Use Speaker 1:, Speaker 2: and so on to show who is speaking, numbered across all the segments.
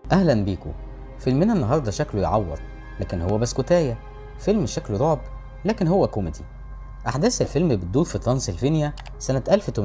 Speaker 1: اهلا بيكم فيلمنا النهارده شكله يعور لكن هو بسكوتايه فيلم شكله رعب لكن هو كوميدي احداث الفيلم بتدور في ترانسلفينيا سنه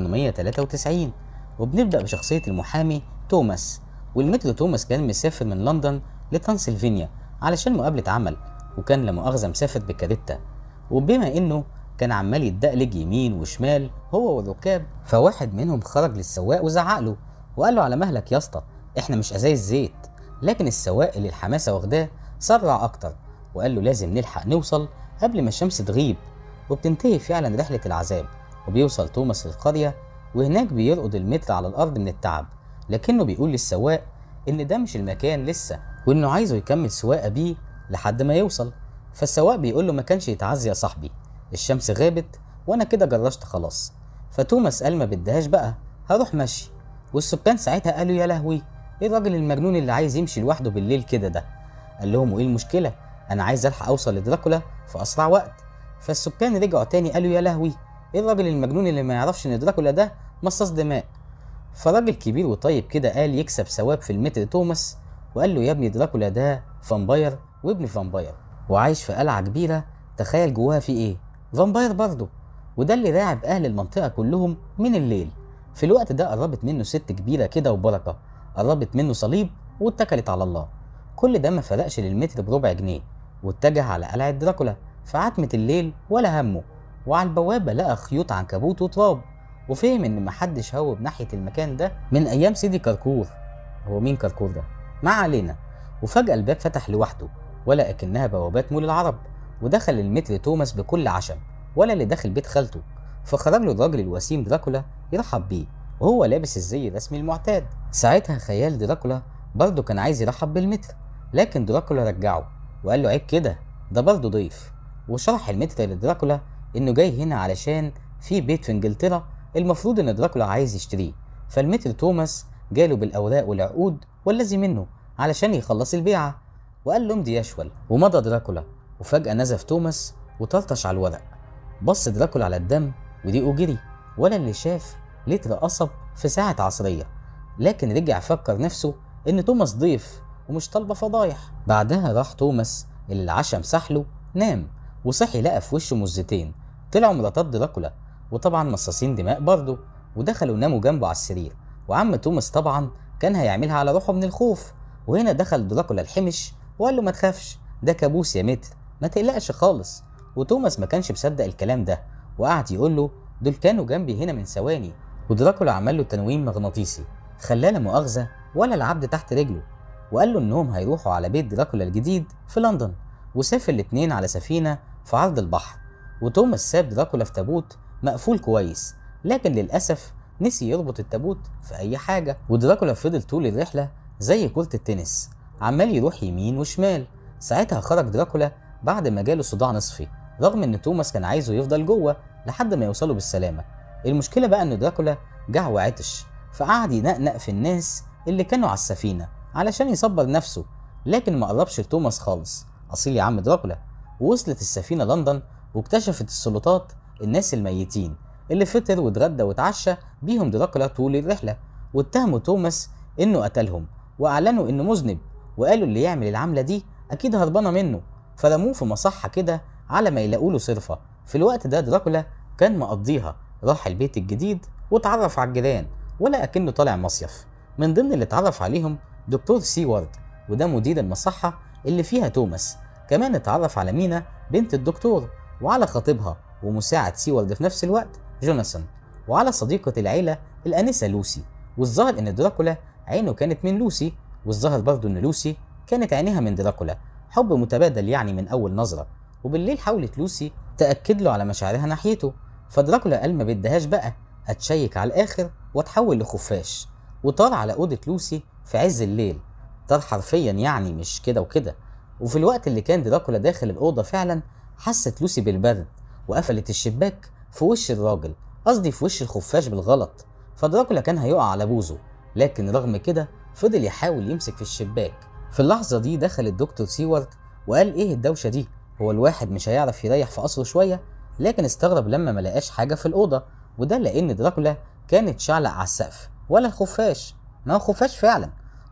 Speaker 1: 1893 وبنبدا بشخصيه المحامي توماس والمتر توماس كان مسافر من لندن لترانسلفينيا علشان مقابله عمل وكان لا مؤاخذه مسافر بكاريتا وبما انه كان عمال يتدقلج يمين وشمال هو والركاب فواحد منهم خرج للسواق وزعق له وقال له على مهلك يا اسطى احنا مش ازايز زيت لكن السواق اللي الحماسه واخداه سرع اكتر وقال له لازم نلحق نوصل قبل ما الشمس تغيب وبتنتهي فعلا رحله العذاب وبيوصل توماس للقريه وهناك بيرقد المتر على الارض من التعب لكنه بيقول للسواق ان ده مش المكان لسه وانه عايزه يكمل سواقه بيه لحد ما يوصل فالسواق بيقول له ما كانش يتعزي يا صاحبي الشمس غابت وانا كده جرشت خلاص فتوماس قال ما بدهاش بقى هروح مشي والسكان ساعتها قالوا يا لهوي ايه الراجل المجنون اللي عايز يمشي لوحده بالليل كده ده قال لهم وايه المشكله انا عايز الحق اوصل لدراكولا في اسرع وقت فالسكان رجعوا تاني قالوا يا لهوي ايه الراجل المجنون اللي ما يعرفش ان دراكولا ده مصاص دماء فراجل كبير وطيب كده قال يكسب ثواب في المتر توماس وقال له يا ابني دراكولا ده فامباير وابن فامباير وعايش في قلعه كبيره تخيل جواها في ايه فامباير برضه وده اللي راعب اهل المنطقه كلهم من الليل في الوقت ده قربت منه ست كبيره كده وبركه قربت منه صليب واتكلت على الله كل ده ما فرقش للمتر بربع جنيه واتجه على قلعه دراكولا في عتمه الليل ولا همه وعلى البوابه لقى خيوط عنكبوت وتراب وفهم ان محدش هوب ناحيه المكان ده من ايام سيدي كركور هو مين كركور ده ما علينا وفجاه الباب فتح لوحده ولا اكنها بوابات مول العرب ودخل المتر توماس بكل عشم ولا اللي داخل بيت خالته فخرج له الراجل الوسيم دراكولا يرحب بيه وهو لابس الزي الرسمي المعتاد ساعتها خيال دراكولا برضه كان عايز يرحب بالمتر لكن دراكولا رجعه وقال له عيب كده ده برضه ضيف وشرح المتر لدراكولا انه جاي هنا علشان في بيت في انجلترا المفروض ان دراكولا عايز يشتريه فالمتر توماس جاله بالاوراق والعقود والذي منه علشان يخلص البيعه وقال له امضي يشول ومضى دراكولا وفجاه نزف توماس وطرطش على الورق بص دراكولا على الدم وديقه جري ولا اللي شاف لتر قصب في ساعة عصرية لكن رجع فكر نفسه إن توماس ضيف ومش طالبة فضايح بعدها راح توماس اللي العشم سحله نام وصحي لقى في وشه مزتين طلعوا مراتات دراكولا وطبعا مصاصين دماء برضه ودخلوا ناموا جنبه على السرير وعم توماس طبعا كان هيعملها على روحه من الخوف وهنا دخل دراكولا الحمش وقال له ما تخافش ده كابوس يا متر ما تقلقش خالص وتوماس ما كانش مصدق الكلام ده وقعد يقول له دول كانوا جنبي هنا من ثواني ودراكولا عمل له تنويم مغناطيسي خلاه لا مؤاخذه ولا العبد تحت رجله وقال له انهم هيروحوا على بيت دراكولا الجديد في لندن وسافر الاتنين على سفينه في عرض البحر وتوماس ساب دراكولا في تابوت مقفول كويس لكن للاسف نسي يربط التابوت في اي حاجه ودراكولا فضل طول الرحله زي كره التنس عمال يروح يمين وشمال ساعتها خرج دراكولا بعد ما جاله صداع نصفي رغم ان توماس كان عايزه يفضل جوه لحد ما يوصلوا بالسلامه المشكله بقى ان دراكولا جع وعطش فقعد ينقنق في الناس اللي كانوا على السفينه علشان يصبر نفسه لكن ما قربش لتوماس خالص اصيل يا عم دراكولا ووصلت السفينه لندن واكتشفت السلطات الناس الميتين اللي فطر واتغدى واتعشى بيهم دراكولا طول الرحله واتهموا توماس انه قتلهم واعلنوا انه مذنب وقالوا اللي يعمل العمله دي اكيد هربانه منه فرموه في مصحه كده على ما يلاقوا له صرفه في الوقت ده دراكولا كان مقضيها راح البيت الجديد واتعرف على الجيران ولا اكنه طالع مصيف من ضمن اللي اتعرف عليهم دكتور سيوارد وده مدير المصحه اللي فيها توماس كمان اتعرف على مينا بنت الدكتور وعلى خطيبها ومساعد سيوارد في نفس الوقت جوناثان وعلى صديقة العيلة الأنسة لوسي والظاهر إن دراكولا عينه كانت من لوسي والظاهر برضه إن لوسي كانت عينيها من دراكولا حب متبادل يعني من أول نظرة وبالليل حاولت لوسي تأكد له على مشاعرها ناحيته فدراكولا قال ما بدهاش بقى اتشيك على الآخر واتحول لخفاش وطار على أوضة لوسي في عز الليل طار حرفيا يعني مش كده وكده وفي الوقت اللي كان دراكولا داخل الأوضة فعلا حست لوسي بالبرد وقفلت الشباك في وش الراجل قصدي في وش الخفاش بالغلط فدراكولا كان هيقع على بوزه لكن رغم كده فضل يحاول يمسك في الشباك في اللحظة دي دخل الدكتور سيوارد وقال ايه الدوشة دي هو الواحد مش هيعرف يريح في قصره شوية لكن استغرب لما ما لقاش حاجة في الأوضة وده لأن دراكولا كانت شعلق على السقف ولا الخفاش ما هو خفاش فعلا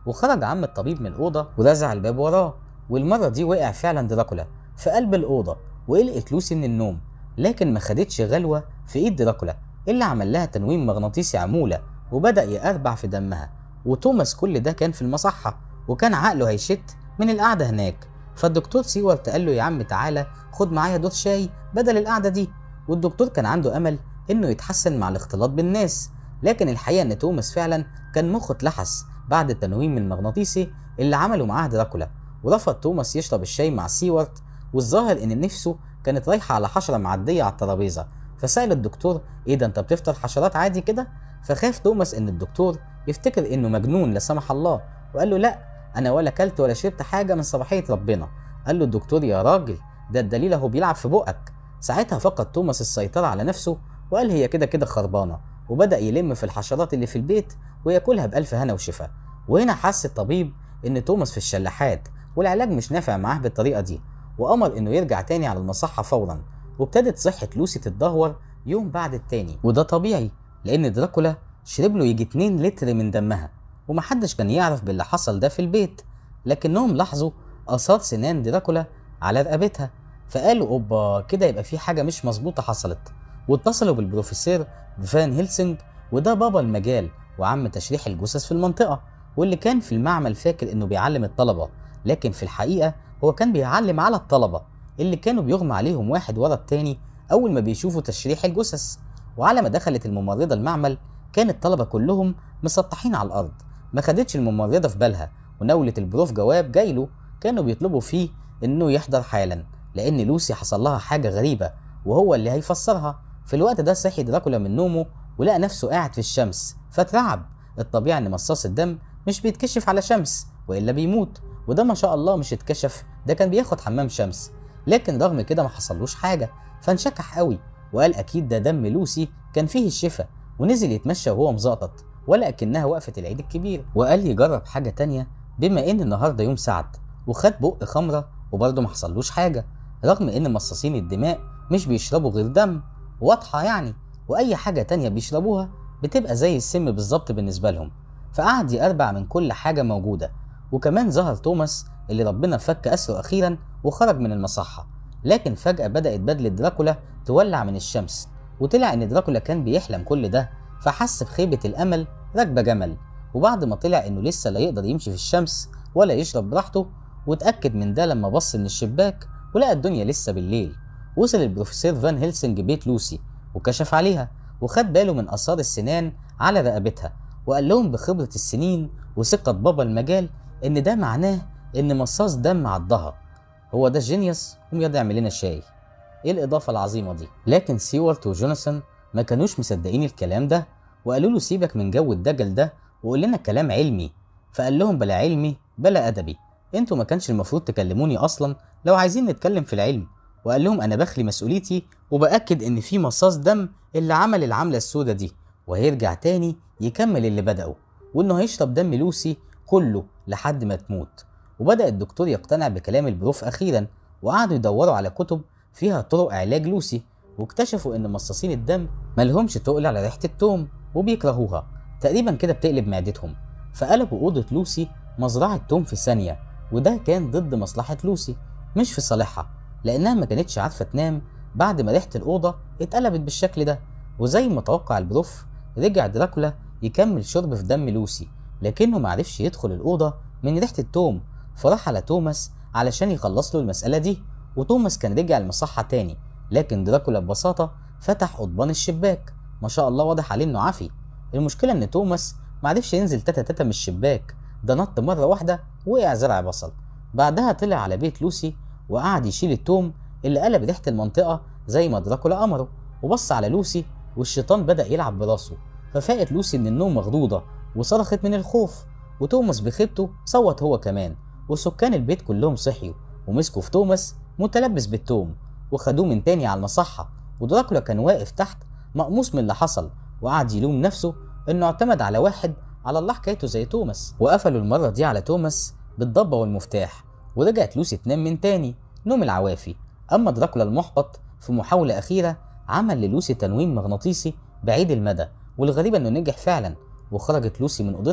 Speaker 1: وخرج عم الطبيب من الأوضة ورزع الباب وراه والمرة دي وقع فعلا دراكولا في قلب الأوضة وقلقت لوسي من النوم لكن ما خدتش غلوة في إيد دراكولا اللي عمل لها تنويم مغناطيسي عمولة وبدأ يقربع في دمها وتوماس كل ده كان في المصحة وكان عقله هيشت من القعدة هناك فالدكتور سيوارت قال له يا عم تعالى خد معايا دور شاي بدل القعدة دي والدكتور كان عنده أمل إنه يتحسن مع الاختلاط بالناس لكن الحقيقة إن توماس فعلا كان مخه اتلحس بعد التنويم المغناطيسي اللي عمله معاه دراكولا ورفض توماس يشرب الشاي مع سيوارت والظاهر إن نفسه كانت رايحة على حشرة معدية على الترابيزة فسأل الدكتور إيه ده أنت بتفطر حشرات عادي كده؟ فخاف توماس إن الدكتور يفتكر إنه مجنون لا سمح الله وقال له لأ أنا ولا كلت ولا شربت حاجة من صباحية ربنا قال له الدكتور يا راجل ده الدليل اهو بيلعب في بقك ساعتها فقد توماس السيطرة على نفسه وقال هي كده كده خربانة وبدأ يلم في الحشرات اللي في البيت وياكلها بألف هنا وشفا وهنا حس الطبيب إن توماس في الشلاحات والعلاج مش نافع معاه بالطريقة دي وأمر إنه يرجع تاني على المصحة فورا وابتدت صحة لوسي تتدهور يوم بعد التاني وده طبيعي لأن دراكولا شرب له يجي 2 لتر من دمها ومحدش كان يعرف باللي حصل ده في البيت لكنهم لاحظوا آثار سنان دراكولا على رقبتها فقالوا اوبا كده يبقى في حاجة مش مظبوطة حصلت واتصلوا بالبروفيسور فان هيلسنج وده بابا المجال وعم تشريح الجثث في المنطقة واللي كان في المعمل فاكر انه بيعلم الطلبة لكن في الحقيقة هو كان بيعلم على الطلبة اللي كانوا بيغمى عليهم واحد ورا التاني أول ما بيشوفوا تشريح الجثث وعلى ما دخلت الممرضة المعمل كان الطلبة كلهم مسطحين على الأرض ما خدتش الممرضة في بالها ونولت البروف جواب جايله كانوا بيطلبوا فيه إنه يحضر حالا لأن لوسي حصل لها حاجة غريبة وهو اللي هيفسرها في الوقت ده صحي دراكولا من نومه ولقى نفسه قاعد في الشمس فاترعب الطبيعي إن مصاص الدم مش بيتكشف على شمس وإلا بيموت وده ما شاء الله مش اتكشف ده كان بياخد حمام شمس لكن رغم كده ما حصلوش حاجة فانشكح قوي وقال أكيد ده دم لوسي كان فيه الشفا ونزل يتمشى وهو مزقطط ولا أكنها وقفة العيد الكبير وقال يجرب حاجة تانية بما إن النهاردة يوم سعد وخد بق خمرة وبرضه ما حصلوش حاجة رغم إن مصاصين الدماء مش بيشربوا غير دم واضحة يعني وأي حاجة تانية بيشربوها بتبقى زي السم بالظبط بالنسبة لهم فقعد يقربع من كل حاجة موجودة وكمان ظهر توماس اللي ربنا فك أسره أخيرا وخرج من المصحة لكن فجأة بدأت بدلة دراكولا تولع من الشمس وطلع إن دراكولا كان بيحلم كل ده فحس بخيبة الأمل راكبة جمل وبعد ما طلع إنه لسه لا يقدر يمشي في الشمس ولا يشرب براحته واتأكد من ده لما بص من الشباك ولقى الدنيا لسه بالليل وصل البروفيسور فان هيلسنج بيت لوسي وكشف عليها وخد باله من آثار السنان على رقبتها وقال لهم بخبرة السنين وثقة بابا المجال إن ده معناه إن مصاص دم عضها هو ده الجينيوس قوم يلا اعمل لنا شاي ايه الإضافة العظيمة دي لكن سيوارت وجوناثان ما كانوش مصدقين الكلام ده وقالوا له سيبك من جو الدجل ده وقول لنا كلام علمي فقال لهم بلا علمي بلا أدبي انتوا ما كانش المفروض تكلموني أصلا لو عايزين نتكلم في العلم وقال لهم أنا بخلي مسؤوليتي وبأكد إن في مصاص دم اللي عمل العملة السودة دي وهيرجع تاني يكمل اللي بدأه وإنه هيشرب دم لوسي كله لحد ما تموت وبدأ الدكتور يقتنع بكلام البروف أخيرا وقعدوا يدوروا على كتب فيها طرق علاج لوسي واكتشفوا إن مصاصين الدم ملهمش تقل على ريحة التوم وبيكرهوها تقريبا كده بتقلب معدتهم فقلبوا أوضة لوسي مزرعة توم في ثانية وده كان ضد مصلحة لوسي مش في صالحها لأنها ما كانتش عارفة تنام بعد ما ريحة الأوضة اتقلبت بالشكل ده وزي ما توقع البروف رجع دراكولا يكمل شرب في دم لوسي لكنه معرفش يدخل الأوضة من ريحة التوم فراح على توماس علشان يخلص له المسألة دي وتوماس كان رجع المصحة تاني لكن دراكولا ببساطة فتح قضبان الشباك ما شاء الله واضح عليه انه عافي المشكلة ان توماس معرفش ينزل تاتا تاتا من الشباك ده نط مرة واحدة وقع زرع بصل بعدها طلع على بيت لوسي وقعد يشيل التوم اللي قلب ريحة المنطقة زي ما دراكولا أمره وبص على لوسي والشيطان بدأ يلعب براسه ففاقت لوسي من النوم مخضوضة وصرخت من الخوف وتوماس بخيبته صوت هو كمان وسكان البيت كلهم صحيوا ومسكوا في توماس متلبس بالتوم وخدوه من تاني على المصحة ودراكولا كان واقف تحت مقموص من اللي حصل وقعد يلوم نفسه انه اعتمد على واحد على الله حكايته زي توماس وقفلوا المرة دي على توماس بالضبة والمفتاح ورجعت لوسي تنام من تاني نوم العوافي أما دراكولا المحبط في محاولة أخيرة عمل للوسي تنويم مغناطيسي بعيد المدى والغريب إنه نجح فعلا وخرجت لوسي من أوضتها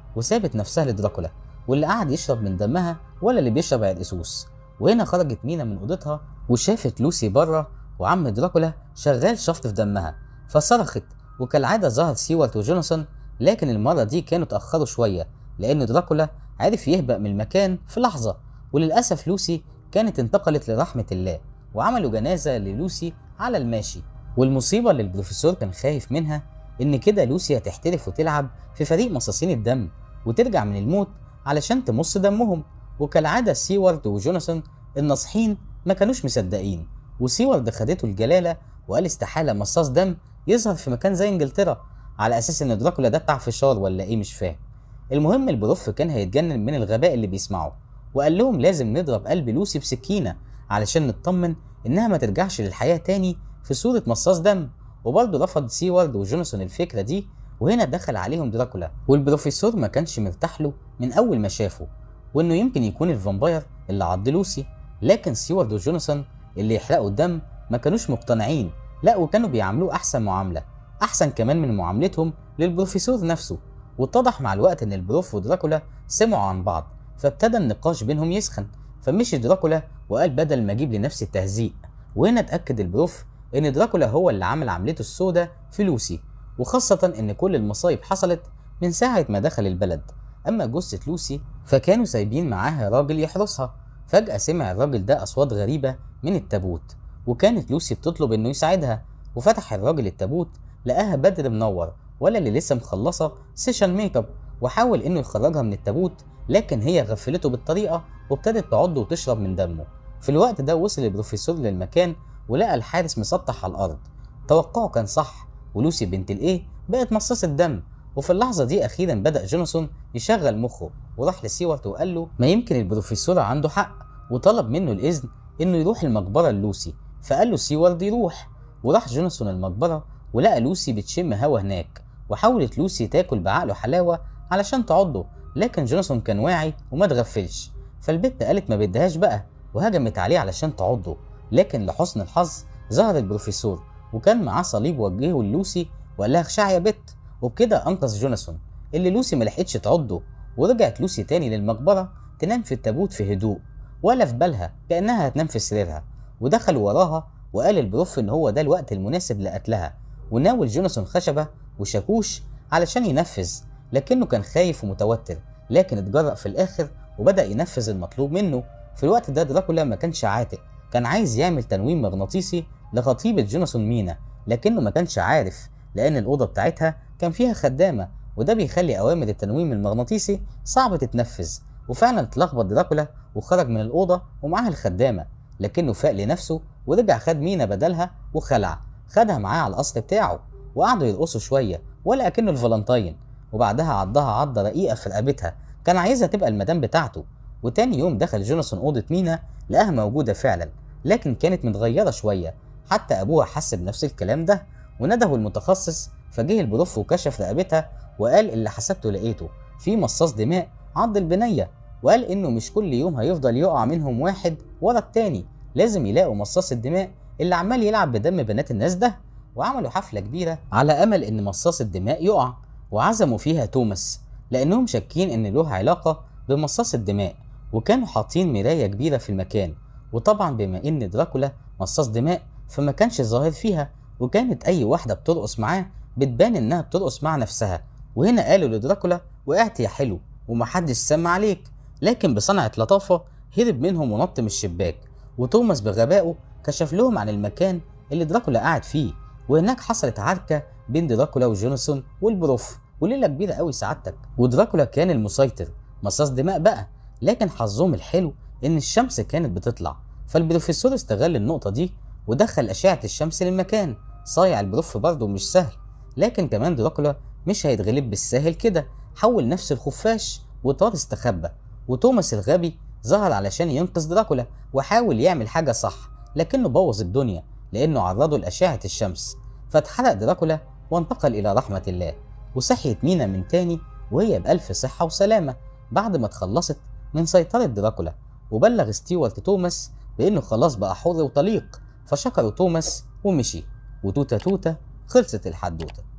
Speaker 1: وسابت نفسها لدراكولا واللي قعد يشرب من دمها ولا اللي بيشرب عرقسوس وهنا خرجت مينا من اوضتها وشافت لوسي بره وعم دراكولا شغال شفط في دمها فصرخت وكالعاده ظهر سيوارت وجوناثان لكن المره دي كانوا اتاخروا شويه لان دراكولا عرف يهبأ من المكان في لحظه وللاسف لوسي كانت انتقلت لرحمه الله وعملوا جنازه للوسي على الماشي والمصيبه اللي البروفيسور كان خايف منها ان كده لوسي هتحترف وتلعب في فريق مصاصين الدم وترجع من الموت علشان تمص دمهم وكالعاده سيوارد وجوناثان الناصحين ما كانوش مصدقين وسيوارد خدته الجلاله وقال استحاله مصاص دم يظهر في مكان زي انجلترا على اساس ان دراكولا ده بتاع فشار ولا ايه مش فاهم المهم البروف كان هيتجنن من الغباء اللي بيسمعه وقال لهم لازم نضرب قلب لوسي بسكينه علشان نطمن انها ما ترجعش للحياه تاني في صوره مصاص دم وبرضه رفض سيوارد وجوناثان الفكره دي وهنا دخل عليهم دراكولا والبروفيسور ما كانش مرتاح له من اول ما شافه وانه يمكن يكون الفامباير اللي عض لوسي لكن سيوارد وجوناثان اللي يحرقوا الدم ما كانوش مقتنعين لا وكانوا بيعاملوه احسن معامله احسن كمان من معاملتهم للبروفيسور نفسه واتضح مع الوقت ان البروف ودراكولا سمعوا عن بعض فابتدى النقاش بينهم يسخن فمشي دراكولا وقال بدل ما اجيب لنفسي التهزيء وهنا اتاكد البروف ان دراكولا هو اللي عمل عملته السوداء في لوسي وخاصة ان كل المصايب حصلت من ساعة ما دخل البلد اما جثة لوسي فكانوا سايبين معاها راجل يحرسها فجأة سمع الراجل ده اصوات غريبة من التابوت وكانت لوسي بتطلب انه يساعدها وفتح الراجل التابوت لقاها بدر منور ولا اللي لسه مخلصة سيشن ميك اب وحاول انه يخرجها من التابوت لكن هي غفلته بالطريقة وابتدت تعض وتشرب من دمه في الوقت ده وصل البروفيسور للمكان ولقى الحارس مسطح على الارض توقعه كان صح ولوسي بنت الايه بقت مصاصة دم وفي اللحظة دي أخيرا بدأ جوناثان يشغل مخه وراح لسيوارت وقال له ما يمكن البروفيسور عنده حق وطلب منه الإذن إنه يروح المقبرة للوسي فقال له سيوارد يروح وراح جوناثان المقبرة ولقى لوسي بتشم هوا هناك وحاولت لوسي تاكل بعقله حلاوة علشان تعضه لكن جوناثان كان واعي وما تغفلش فالبت قالت ما بدهاش بقى وهجمت عليه علشان تعضه لكن لحسن الحظ ظهر البروفيسور وكان معاه صليب وجهه للوسي وقال لها اخشعي يا بت وبكده انقذ جوناثان اللي لوسي ما لحقتش تعضه ورجعت لوسي تاني للمقبره تنام في التابوت في هدوء ولا في بالها كانها هتنام في سريرها ودخل وراها وقال البروف ان هو ده الوقت المناسب لقتلها وناول جوناثان خشبه وشاكوش علشان ينفذ لكنه كان خايف ومتوتر لكن اتجرأ في الاخر وبدأ ينفذ المطلوب منه في الوقت ده دراكولا ما كانش عاتق كان عايز يعمل تنويم مغناطيسي لخطيبة جوناثان مينا لكنه ما كانش عارف لأن الأوضة بتاعتها كان فيها خدامة وده بيخلي أوامر التنويم المغناطيسي صعبة تتنفذ وفعلا اتلخبط دراكولا وخرج من الأوضة ومعاها الخدامة لكنه فاق لنفسه ورجع خد مينا بدلها وخلع خدها معاه على القصر بتاعه وقعدوا يرقصوا شوية ولا أكنه الفالنتاين وبعدها عضها عضة رقيقة في رقبتها كان عايزها تبقى المدام بتاعته وتاني يوم دخل جوناثان أوضة مينا لقاها موجودة فعلا لكن كانت متغيرة شوية حتى أبوها حس بنفس الكلام ده ونده المتخصص فجه البروف وكشف رقبتها وقال اللي حسبته لقيته في مصاص دماء عض البنية وقال إنه مش كل يوم هيفضل يقع منهم واحد ورا التاني لازم يلاقوا مصاص الدماء اللي عمال يلعب بدم بنات الناس ده وعملوا حفلة كبيرة على أمل إن مصاص الدماء يقع وعزموا فيها توماس لأنهم شاكين إن له علاقة بمصاص الدماء وكانوا حاطين مراية كبيرة في المكان وطبعا بما إن دراكولا مصاص دماء فما كانش ظاهر فيها وكانت أي واحدة بترقص معاه بتبان إنها بترقص مع نفسها وهنا قالوا لدراكولا وقعت يا حلو ومحدش سمع عليك لكن بصنعة لطافة هرب منهم ونط من الشباك وتوماس بغبائه كشف لهم عن المكان اللي دراكولا قاعد فيه وهناك حصلت عركة بين دراكولا وجوناثان والبروف وليلة كبيرة قوي سعادتك ودراكولا كان المسيطر مصاص دماء بقى لكن حظهم الحلو إن الشمس كانت بتطلع فالبروفيسور استغل النقطة دي ودخل أشعة الشمس للمكان صايع البروف برضه مش سهل لكن كمان دراكولا مش هيتغلب بالساهل كده حول نفس الخفاش وطار استخبى وتوماس الغبي ظهر علشان ينقذ دراكولا وحاول يعمل حاجة صح لكنه بوظ الدنيا لأنه عرضه لأشعة الشمس فاتحرق دراكولا وانتقل إلى رحمة الله وصحيت مينا من تاني وهي بألف صحة وسلامة بعد ما اتخلصت من سيطرة دراكولا وبلغ ستيوارت توماس بإنه خلاص بقى حر وطليق فشكروا توماس ومشي وتوتة توتة خلصت الحدوتة